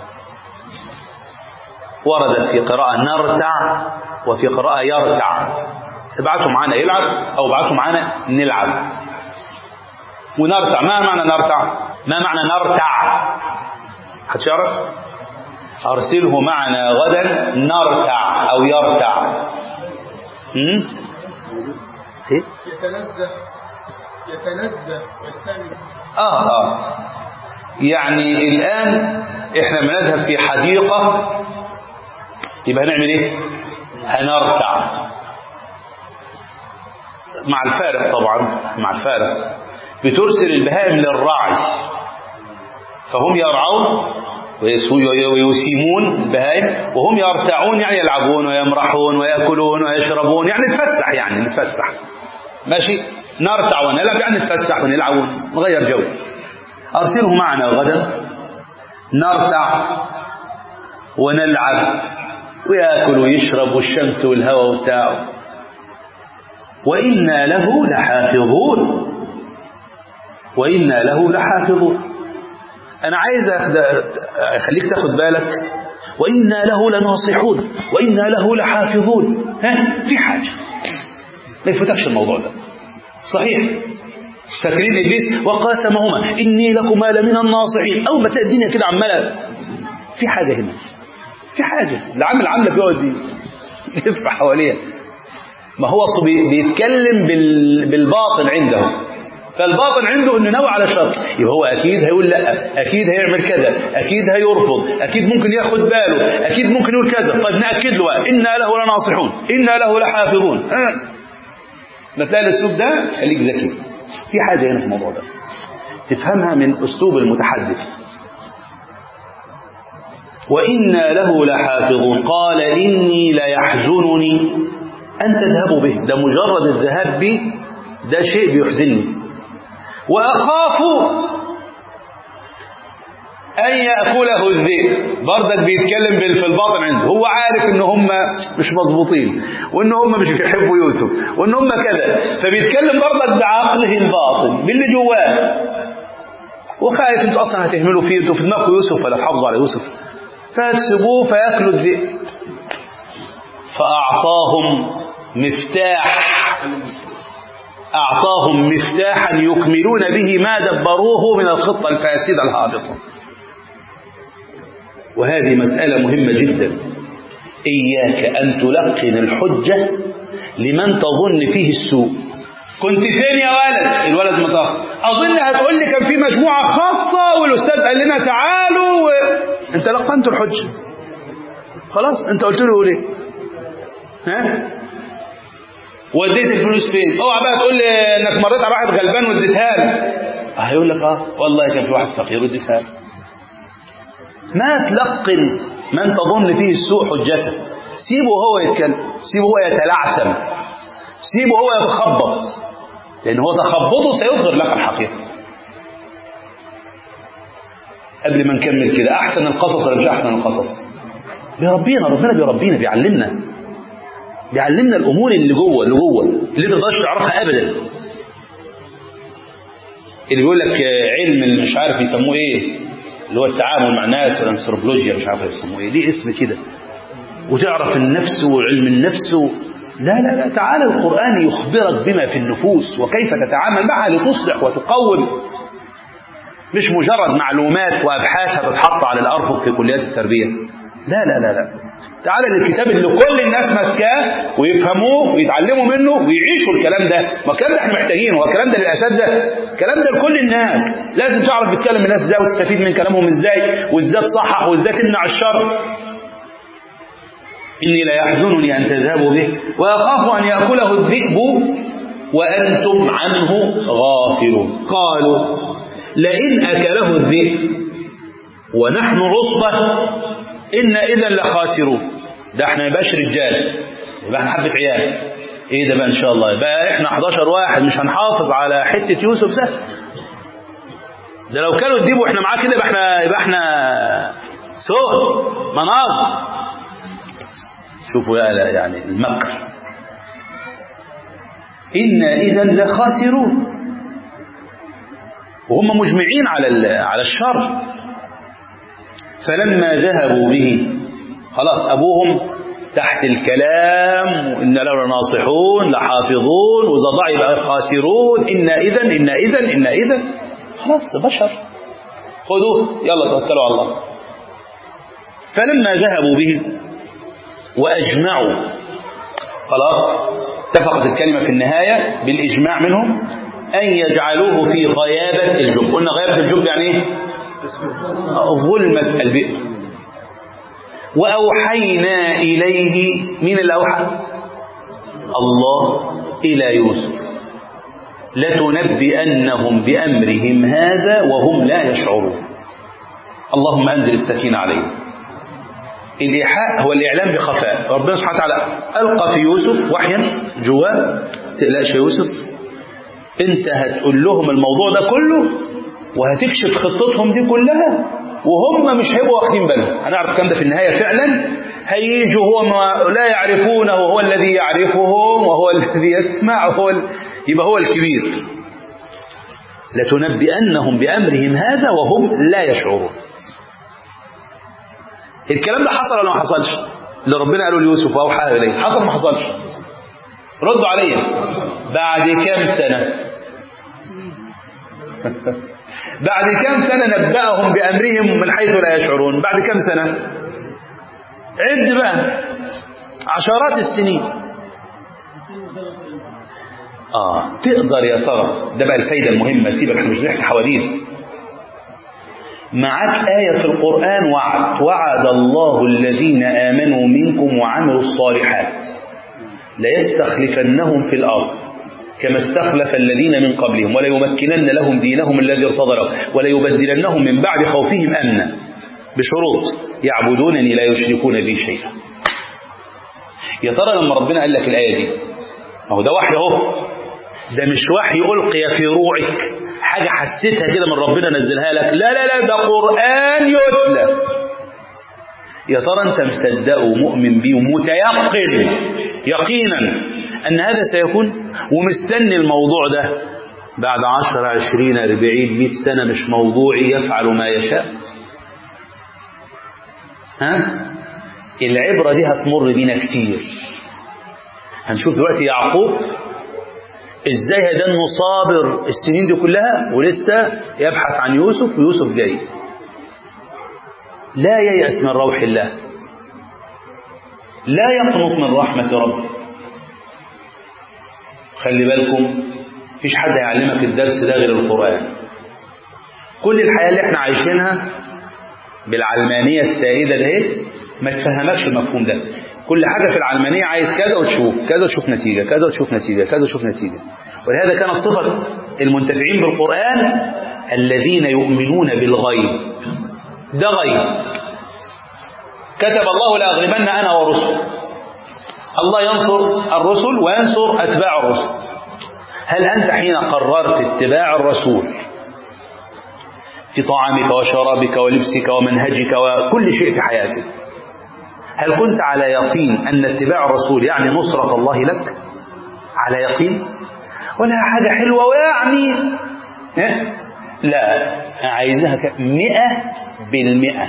وردت في قراءة نرتع وفي قراءة يرتع ابعتوا معانا يلعب أو ابعتوا معانا نلعب ونرتع ما معنى نرتع ما معنى نرتع حد يعرف أرسله معنا غدا نرتع أو يرتع هم؟ يتنزه يتنزه ويستأنس آه آه يعني الآن إحنا بنذهب في حديقة يبقى هنعمل إيه هنرتع مع الفارق طبعا مع الفارق بترسل البهائم للرعي فهم يرعون ويسيمون البهائم وهم يرتعون يعني يلعبون ويمرحون ويأكلون ويشربون يعني نتفسح يعني نتفسح ماشي نرتع ونلعب يعني نتفسح ونلعب ونغير جو أرسله معنا غدا نرتع ونلعب ويأكل ويشرب والشمس والهواء وبتاعه وإنا له لحافظون وإنا له لحافظون أنا عايز أخليك تاخد بالك وإنا له لناصحون وإنا له لحافظون ها في حاجة ما يفوتكش الموضوع ده صحيح فاكرين إبليس وقاسمهما إني لكما لمن الناصحين أول ما تلاقي الدنيا كده عمالة في حاجة هنا في حاجة العامل عاملة بيقعد يلف حواليها ما هو أصله بيتكلم بالباطن عنده فالباطن عنده انه نوى على شر يبقى هو اكيد هيقول لا اكيد هيعمل كذا اكيد هيرفض اكيد ممكن ياخد باله اكيد ممكن يقول كذا طيب ناكد له انا له لناصحون انا له لحافظون أه. ما تلاقي الاسلوب ده خليك ذكي في حاجه هنا في الموضوع ده تفهمها من اسلوب المتحدث وإنا له لحافظون قال إني ليحزنني أن تذهبوا به ده مجرد الذهاب به ده شيء بيحزنني وأخاف أن يأكله الذئب بردك بيتكلم في الباطن عنده هو عارف إن هم مش مظبوطين وإن هم مش بيحبوا يوسف وإن هم كذا فبيتكلم بردك بعقله الباطن باللي جواه وخايف انتوا اصلا هتهملوا فيه انتوا في دماغكم يوسف فلا تحافظوا على يوسف فيكسبوه فياكلوا الذئب فأعطاهم مفتاح أعطاهم مفتاحا يكملون به ما دبروه من الخطة الفاسدة الهابطة وهذه مسألة مهمة جدا إياك أن تلقن الحجة لمن تظن فيه السوء كنت فين يا ولد الولد متأخر أظن هتقول لي كان في مجموعة خاصة والأستاذ قال لنا تعالوا و... أنت لقنت الحجة خلاص أنت قلت له ليه ها وديت الفلوس فين اوعى بقى تقول لي انك مريت على واحد غلبان واديتها له هيقول لك اه والله كان في واحد فقير واديتها له ما تلقن من تظن فيه السوء حجته سيبه هو يتكلم سيبه هو يتلعثم سيبه هو يتخبط لان هو تخبطه سيظهر لك الحقيقه قبل ما نكمل كده احسن القصص ولا مش احسن القصص بيربينا ربنا بيربينا بيعلمنا بيعلمنا الامور اللي جوه اللي جوه اللي انت ما تقدرش تعرفها ابدا اللي بيقول لك علم اللي مش عارف يسموه ايه اللي هو التعامل مع الناس الانثروبولوجيا مش عارف يسموه ايه ليه اسم كده وتعرف النفس وعلم النفس و... لا لا لا تعالى القرآن يخبرك بما في النفوس وكيف تتعامل معها لتصلح وتقوم مش مجرد معلومات وأبحاث هتتحط على الأرفق في كليات التربية لا لا لا لا تعالى للكتاب اللي كل الناس ماسكاه ويفهموه ويتعلموا منه ويعيشوا الكلام ده ما الكلام ده احنا محتاجينه هو الكلام ده للاساتذه الكلام ده لكل الناس لازم تعرف بتكلم الناس ده وتستفيد من كلامهم ازاي وازاي تصحح وازاي تمنع الشر إني لا يحزنني أن تذهبوا به وأخاف أن يأكله الذئب وأنتم عنه غافلون قالوا لئن أكله الذئب ونحن عصبة إنا إذا لخاسرون ده احنا يبقاش رجال يبقى احنا حبة عيال ايه ده بقى ان شاء الله يبقى احنا 11 واحد مش هنحافظ على حتة يوسف ده ده لو كانوا الديب واحنا معاه كده يبقى احنا يبقى احنا سود مناظر شوفوا يا يعني المكر إنا إذا لخاسرون وهم مجمعين على على الشر فلما ذهبوا به خلاص أبوهم تحت الكلام وإن له لناصحون لحافظون وإذا ضاع يبقى خاسرون إنا إذا إنا إذا إنا إذا خلاص ده بشر خذوه يلا توكلوا على الله فلما ذهبوا به وأجمعوا خلاص اتفقت الكلمة في النهاية بالإجماع منهم أن يجعلوه في غيابة الجب قلنا غيابة الجب يعني إيه ظلمة البئر وأوحينا إليه مين اللي أوحى الله إلى يوسف لتنبئنهم بأمرهم هذا وهم لا يشعرون اللهم أنزل السكينة عليهم الإيحاء هو الإعلام بخفاء ربنا سبحانه وتعالى ألقى في يوسف وحيا جواه تقلقش يا يوسف أنت هتقول لهم الموضوع ده كله وهتكشف خطتهم دي كلها وهم مش هيبقوا واخدين بالهم هنعرف الكلام ده في النهاية فعلا هيجوا هو ما لا يعرفونه وهو الذي يعرفهم وهو الذي يسمع وهو ال... يبقى هو الكبير لتنبئنهم بأمرهم هذا وهم لا يشعرون الكلام ده حصل ولا ما حصلش اللي ربنا قاله ليوسف واوحى اليه حصل ما حصلش ردوا عليا بعد كام سنه بعد كام سنه نبأهم بامرهم من حيث لا يشعرون بعد كام سنه عد بقى عشرات السنين اه تقدر يا ترى ده بقى الفايده المهمه سيبك احنا مش بنحكي حواديت معاك آية في القرآن وعد وعد الله الذين آمنوا منكم وعملوا الصالحات ليستخلفنهم في الأرض كما استخلف الذين من قبلهم وليمكنن لهم دينهم الذي ارتضى لهم وليبدلنهم من بعد خوفهم أمنا بشروط يعبدونني لا يشركون بي شيئا يا ترى لما ربنا قال لك الآية دي ما هو ده وحي اهو ده مش وحي ألقي في روعك حاجة حسيتها كده من ربنا نزلها لك لا لا لا ده قرآن يتلى يا ترى أنت مصدقه ومؤمن بيه ومتيقن يقينا أن هذا سيكون ومستني الموضوع ده بعد عشر عشرين أربعين مئة سنة مش موضوعي يفعل ما يشاء ها العبرة دي هتمر بينا كتير هنشوف دلوقتي يعقوب ازاي هيدا انه صابر السنين دي كلها ولسه يبحث عن يوسف ويوسف جاي لا ييأس من روح الله لا يقنط من رحمة ربه خلي بالكم مفيش حد هيعلمك الدرس ده غير القرآن كل الحياة اللي احنا عايشينها بالعلمانية السائدة ده ما تفهمكش المفهوم ده كل حاجة في العلمانية عايز كذا وتشوف كذا وتشوف نتيجة كذا وتشوف نتيجة كذا وتشوف نتيجة ولهذا كانت صفة المنتفعين بالقرآن الذين يؤمنون بالغيب ده غيب كتب الله لأغلبن أنا ورسل الله ينصر الرسل وينصر أتباع الرسل هل أنت حين قررت اتباع الرسول في طعامك وشرابك ولبسك ومنهجك وكل شيء في حياتك هل كنت على يقين أن اتباع الرسول يعني نصرة الله لك على يقين ولا حاجة حلوة ويعني ها؟ لا عايزها ك- مئة بالمئة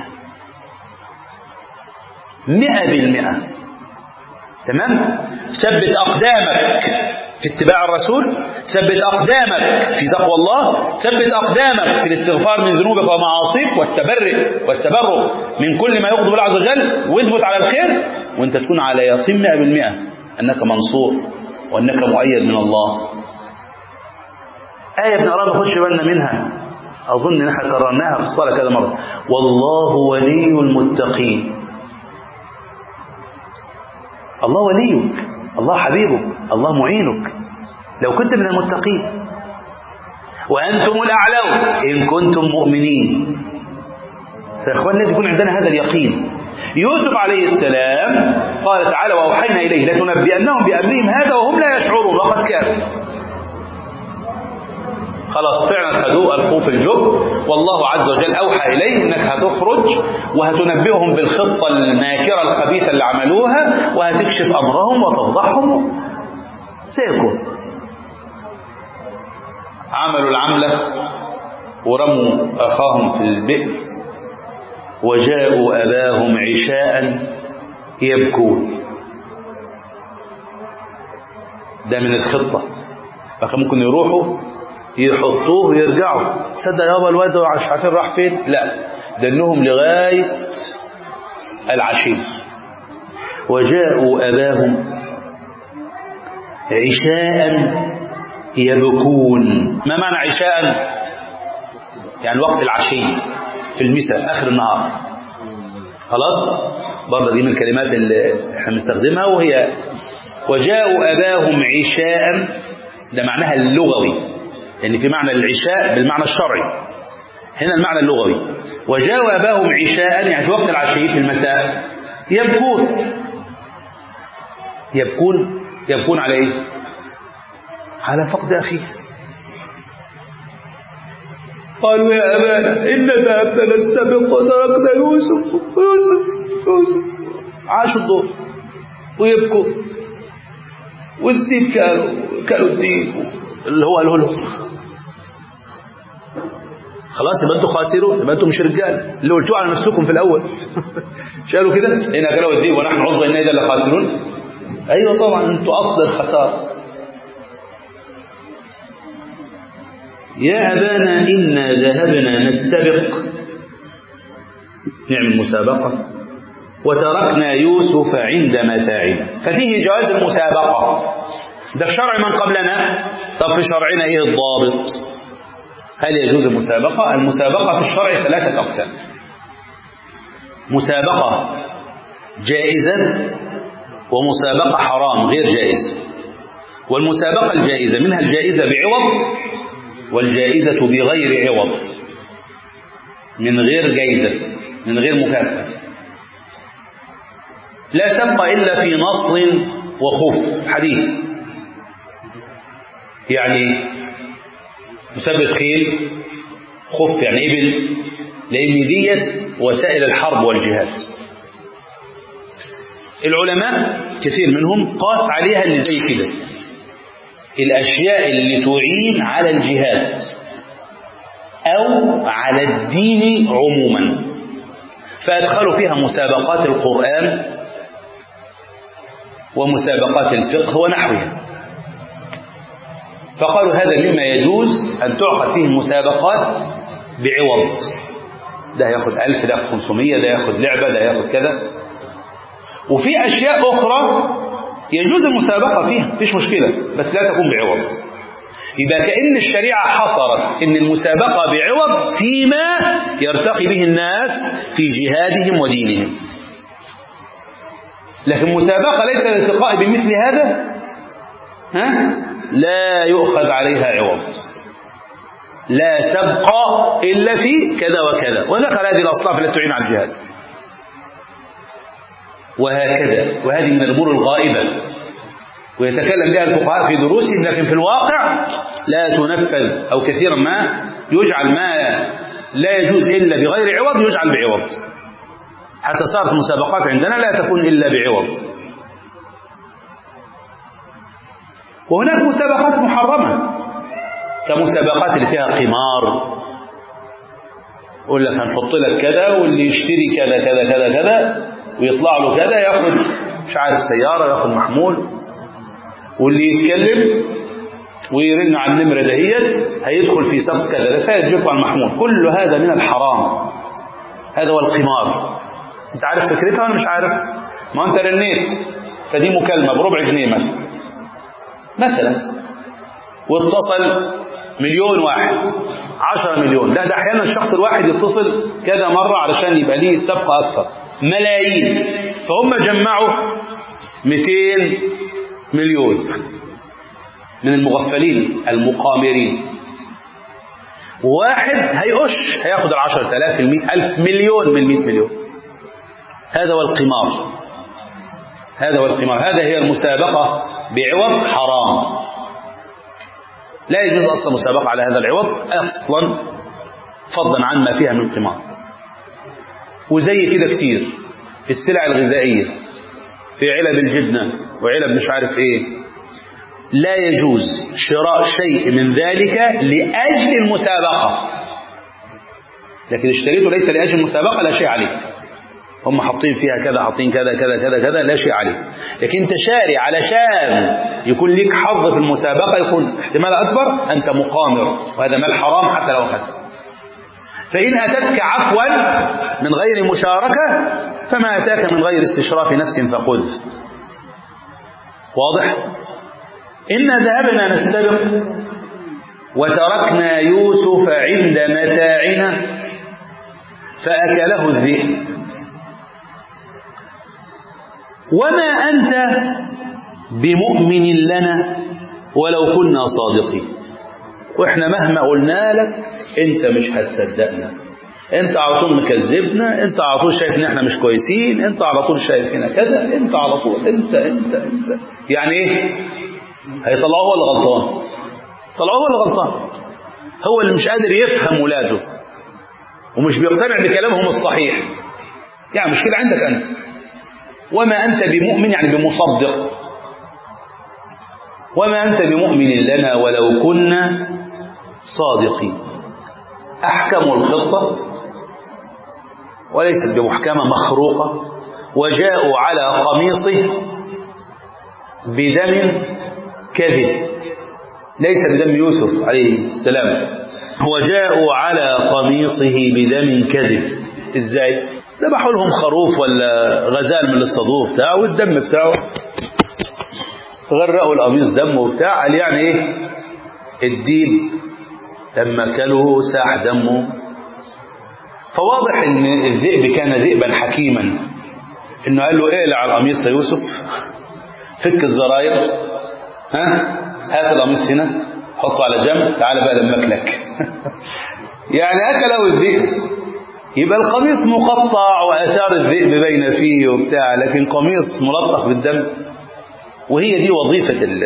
مئة بالمئة تمام ثبت أقدامك في اتباع الرسول ثبت أقدامك في تقوى الله ثبت أقدامك في الاستغفار من ذنوبك ومعاصيك والتبرئ والتبرؤ من كل ما يغضب الله عز وجل واثبت على الخير وانت تكون على يقين 100% أنك منصور وأنك مؤيد من الله آية بنقراها نخش بالنا منها أظن إن احنا كررناها في الصلاة كذا مرة والله ولي المتقين الله وليك الله حبيبك الله معينك لو كنت من المتقين وأنتم الأعلون إن كنتم مؤمنين فإخوان لازم يكون عندنا هذا اليقين يوسف عليه السلام قال تعالى وأوحينا إليه لتنبئنهم بأمرهم هذا وهم لا يشعرون وقد كانوا خلاص فعلا خدوه ألقوه في الجب والله عز وجل أوحى إليه إنك هتخرج وهتنبئهم بالخطة الماكرة الخبيثة اللي عملوها وهتكشف أمرهم وتفضحهم سيكون عملوا العملة ورموا أخاهم في البئر وجاءوا أباهم عشاء يبكون ده من الخطة فكان ممكن يروحوا يحطوه ويرجعوا تصدق يابا الواد ده مش عارفين راح فين لا دنهم لغاية العشي وجاءوا أباهم عشاء يبكون ما معنى عشاء يعني وقت العشي في المساء آخر النهار خلاص برضه دي من الكلمات اللي احنا بنستخدمها وهي وجاءوا أباهم عشاء ده معناها اللغوي لأن في معنى العشاء بالمعنى الشرعي هنا المعنى اللغوي وجاءوا أباهم عشاء يعني في وقت العشي في المساء يبكون يبكون يبكون على ايه على فقد أخيه قالوا يا أبانا إن ذهبنا نستبق وتركنا يوسف يوسف يوسف عاشوا الدور ويبكوا والديب كانوا كانوا الديب اللي هو قاله لهم خلاص يبقى انتوا خاسرون يبقى انتوا مش رجال اللي قلتوه على نفسكم في الاول مش قالوا كده ان اكلوا الذئب ونحن عصبه ان اذا لخاسرون ايوه طبعا انتوا اصل الخساره يا ابانا انا ذهبنا نستبق نعمل مسابقه وتركنا يوسف عند متاعنا ففيه جواز المسابقه ده في شرع من قبلنا طب في شرعنا ايه الضابط هل يجوز المسابقة المسابقة في الشرع ثلاثة أقسام مسابقة جائزة ومسابقة حرام غير جائزة والمسابقة الجائزة منها الجائزة بعوض والجائزة بغير عوض من غير جائزة من غير مكافأة لا سبق إلا في نص وخوف حديث يعني مسبب خيل خف يعني إبل لأن ديت وسائل الحرب والجهاد العلماء كثير منهم قاس عليها اللي زي كده الأشياء اللي تعين على الجهاد أو على الدين عموما فأدخلوا فيها مسابقات القرآن ومسابقات الفقه ونحوها فقالوا هذا مما يجوز أن تعقد فيه المسابقات بعوض ده ياخد ألف ده ياخد 500 ده ياخد لعبة ده ياخد كذا وفي أشياء أخرى يجوز المسابقة فيها مفيش مشكلة بس لا تكون بعوض يبقى كأن الشريعة حصرت أن المسابقة بعوض فيما يرتقي به الناس في جهادهم ودينهم لكن مسابقة ليس الالتقاء بمثل هذا ها لا يؤخذ عليها عوض لا سبق إلا في كذا وكذا ودخل هذه الأصناف التي تعين على الجهاد وهكذا وهذه من الأمور الغائبة ويتكلم بها الفقهاء في دروسهم لكن في الواقع لا تنفذ أو كثيرا ما يجعل ما لا يجوز إلا بغير عوض يجعل بعوض حتى صارت المسابقات عندنا لا تكون إلا بعوض وهناك مسابقات محرمة كمسابقات اللي فيها قمار يقول لك هنحط لك كذا واللي يشتري كذا كذا كذا كذا ويطلع له كذا ياخد مش عارف سيارة ياخد محمول واللي يتكلم ويرن على النمرة دهيت هيدخل في سبق كذا ده فايز بيرفع المحمول كل هذا من الحرام هذا هو القمار انت عارف فكرتها ولا مش عارف ما انت رنيت فدي مكالمة بربع جنيه مثلا مثلا واتصل مليون واحد عشرة مليون لا ده احيانا الشخص الواحد يتصل كذا مرة علشان يبقى ليه سبقة اكثر ملايين فهم جمعوا 200 مليون من المغفلين المقامرين واحد هيقش هياخد العشرة آلاف المئة ألف مليون من المئة مليون هذا هو القمار هذا هو القمار هذا هي المسابقة بعوض حرام لا يجوز أصلا مسابقة على هذا العوض أصلا فضلا عن ما فيها من قمار وزي كده كتير السلع الغذائية في علب الجبنة وعلب مش عارف ايه لا يجوز شراء شيء من ذلك لأجل المسابقة لكن اشتريته ليس لأجل المسابقة لا شيء عليه هم حاطين فيها كذا حاطين كذا كذا كذا كذا لا شيء عليه لكن انت شاري علشان يكون لك حظ في المسابقة يكون احتمال أكبر أنت مقامر وهذا مال حرام حتى لو أخذت فإن أتتك عفوا من غير مشاركة فما أتاك من غير استشراف نفس فخذ واضح إنا ذهبنا نستبق وتركنا يوسف عند متاعنا فأكله الذئب وما أنت بمؤمن لنا ولو كنا صادقين وإحنا مهما قلنا لك أنت مش هتصدقنا أنت على طول مكذبنا أنت على طول شايف إن إحنا مش كويسين أنت على طول شايف هنا كذا أنت على طول أنت أنت أنت يعني إيه هيطلعوه هو اللي غلطان طلعوه هو اللي غلطان هو اللي مش قادر يفهم ولاده ومش بيقتنع بكلامهم الصحيح يعني مشكلة عندك أنت وما أنت بمؤمن يعني بمصدق وما أنت بمؤمن لنا ولو كنا صادقين أحكموا الخطة وليست بمحكمة مخروقة وجاءوا على قميصه بدم كذب ليس بدم يوسف عليه السلام وجاءوا على قميصه بدم كذب ازاي ذبحوا لهم خروف ولا غزال من الصدور بتاعه والدم بتاعه غرقوا القميص دم وبتاع قال يعني ايه الديب لما كله ساح دمه فواضح ان الذئب كان ذئبا حكيما انه قال له اقلع القميص يا يوسف فك الزراير ها هات القميص هنا حطه على جنب تعالى بقى لما اكلك يعني اكله الذئب يبقى القميص مقطع واثار الذئب باينه فيه وبتاع لكن قميص ملطخ بالدم وهي دي وظيفه ال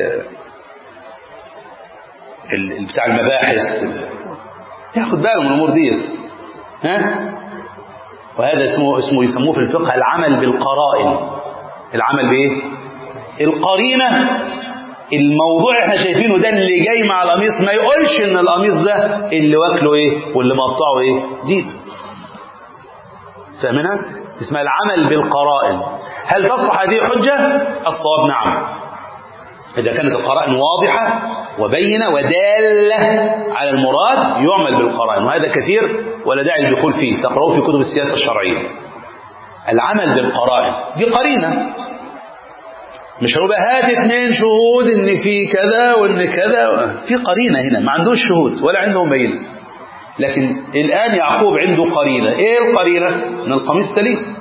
ال بتاع المباحث ياخد باله من الامور ديت ها وهذا اسمه اسمه يسموه في الفقه العمل بالقرائن العمل بايه القرينه الموضوع احنا شايفينه ده اللي جاي مع القميص ما يقولش ان القميص ده اللي واكله ايه واللي مقطعه ايه دي فاهمينها اسمها العمل بالقرائن هل تصبح هذه حجة الصواب نعم إذا كانت القرائن واضحة وبينة ودالة على المراد يعمل بالقرائن وهذا كثير ولا داعي للدخول فيه تقرأوه في كتب السياسة الشرعية العمل بالقرائن دي قرينة مش هو بقى هات اثنين شهود ان في كذا وان كذا في قرينة هنا ما عندوش شهود ولا عندهم بينة لكن الآن يعقوب عنده قرينة ايه القرينة ان القميص سليم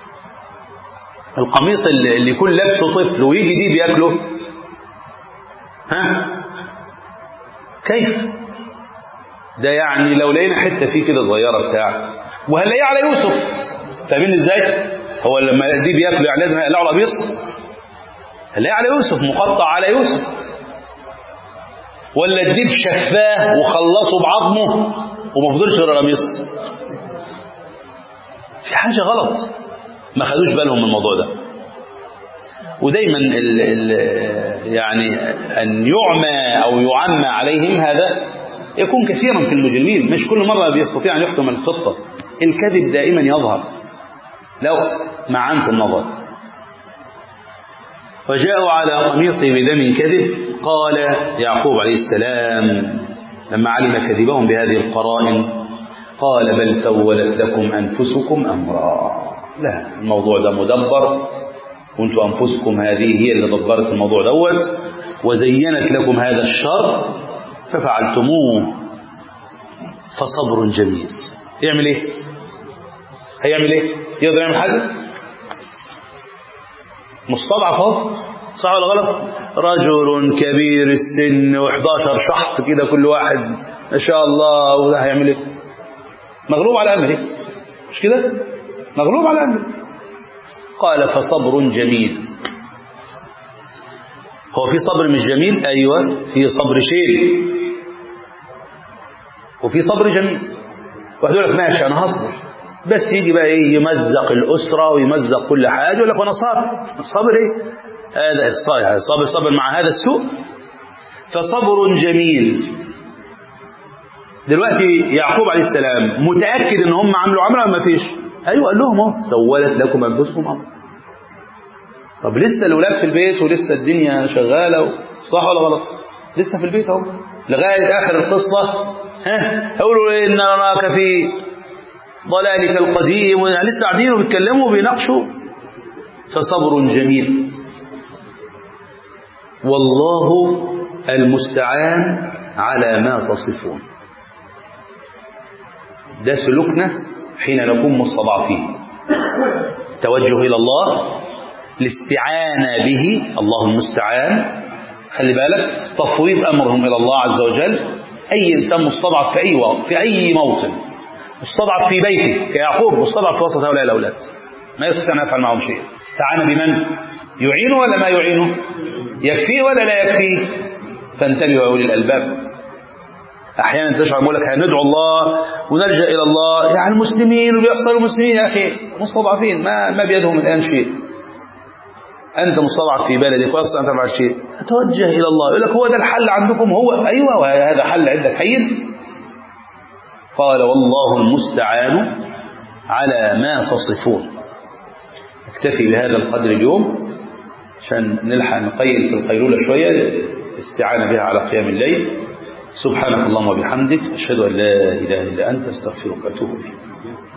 القميص اللي, اللي يكون لابسه طفل ويجي دي بياكله ها كيف ده يعني لو لقينا حته فيه كده صغيره بتاع وهنلاقيه على يوسف فاهمين ازاي هو لما دي بياكله يعني لازم يقلعوا القميص هنلاقيه على يوسف مقطع على يوسف ولا الديب شفاه وخلصه بعظمه وما فضلش غير القميص في حاجه غلط ما خدوش بالهم من الموضوع ده ودايما ال ال يعني أن يعمى أو يعمى عليهم هذا يكون كثيرا في المجرمين مش كل مرة بيستطيع أن يحكم الخطة الكذب دائما يظهر لو معنت النظر وجاءوا على قميصه بدم كذب قال يعقوب عليه السلام لما علم كذبهم بهذه القرائن قال بل سولت لكم أنفسكم أمرا لا الموضوع ده مدبر وانتم أنفسكم هذه هي اللي دبرت الموضوع دوت وزينت لكم هذا الشر ففعلتموه فصبر جميل يعمل ايه هيعمل ايه يقدر يعمل حاجة مستضعف اهو صح ولا غلط رجل كبير السن و11 شحط كده كل واحد ما شاء الله وده هيعمل ايه مغلوب على امره مش كده مغلوب على امره قال فصبر جميل هو في صبر مش جميل ايوه في صبر شيء وفي صبر جميل واحد يقول لك ماشي انا هصبر بس يجي بقى ايه يمزق الاسره ويمزق كل حاجه يقول لك وانا صابر صابر ايه هذا الصالح صابر صبر مع هذا السوء فصبر جميل دلوقتي يعقوب عليه السلام متاكد ان هم عملوا عمله ولا ما فيش ايوه قال لهم اهو سولت لكم انفسكم امر طب لسه الاولاد في البيت ولسه الدنيا شغاله صح ولا غلط لسه في البيت اهو لغايه اخر القصه ها يقولوا ان نراك في ضلالك القديم لسه قاعدين وبيتكلموا وبيناقشوا فصبر جميل والله المستعان على ما تصفون ده سلوكنا حين نكون مستضعفين توجه إلى الله الاستعانة به الله المستعان خلي بالك تفويض أمرهم إلى الله عز وجل أي إنسان مستضعف في أي وقت في أي موطن مستضعف في بيته كيعقوب مستضعف في وسط هؤلاء الأولاد ما يستطيع أن يفعل معهم شيء استعان بمن يعينه ولا ما يعينه يكفيه ولا لا يكفيه فانتبهوا يا أولي الألباب أحيانا تشعر يقول لك هندعو الله ونلجأ إلى الله يعني المسلمين وبيحصلوا المسلمين يا أخي مستضعفين ما ما بيدهم الآن شيء أنت مستضعف في بلدك وأصلا أن تفعل شيء أتوجه إلى الله يقول لك هو ده الحل عندكم هو أيوة وهذا حل عندك حين قال والله المستعان على ما تصفون اكتفي بهذا القدر اليوم عشان نلحق نقيل في القيلولة شوية استعانة بها على قيام الليل سبحانك اللهم وبحمدك أشهد أن لا إله إلا أنت استغفرك وأتوب إليك